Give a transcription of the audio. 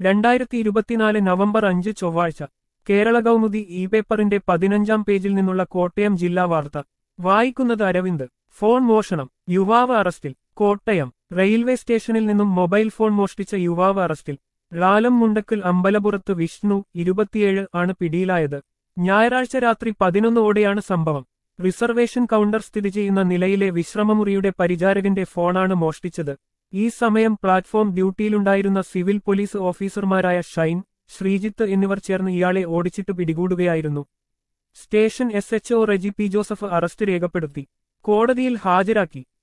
രണ്ടായിരത്തി ഇരുപത്തിനാല് നവംബർ അഞ്ച് ചൊവ്വാഴ്ച കേരള കൗമുദി ഇ പേപ്പറിന്റെ പതിനഞ്ചാം പേജിൽ നിന്നുള്ള കോട്ടയം ജില്ലാ വാർത്ത വായിക്കുന്നത് അരവിന്ദ് ഫോൺ മോഷണം യുവാവ് അറസ്റ്റിൽ കോട്ടയം റെയിൽവേ സ്റ്റേഷനിൽ നിന്നും മൊബൈൽ ഫോൺ മോഷ്ടിച്ച യുവാവ് അറസ്റ്റിൽ ലാലം മുണ്ടക്കൽ അമ്പലപുറത്ത് വിഷ്ണു ഇരുപത്തിയേഴ് ആണ് പിടിയിലായത് ഞായറാഴ്ച രാത്രി പതിനൊന്നോടെയാണ് സംഭവം റിസർവേഷൻ കൗണ്ടർ സ്ഥിതി ചെയ്യുന്ന നിലയിലെ വിശ്രമമുറിയുടെ പരിചാരകന്റെ ഫോണാണ് മോഷ്ടിച്ചത് ഈ സമയം പ്ലാറ്റ്ഫോം ഡ്യൂട്ടിയിലുണ്ടായിരുന്ന സിവിൽ പോലീസ് ഓഫീസർമാരായ ഷൈൻ ശ്രീജിത്ത് എന്നിവർ ചേർന്ന് ഇയാളെ ഓടിച്ചിട്ട് പിടികൂടുകയായിരുന്നു station S H O Reji P Joseph arrest രേഖപ്പെടുത്തി കോടതിയിൽ ഹാജരാക്കി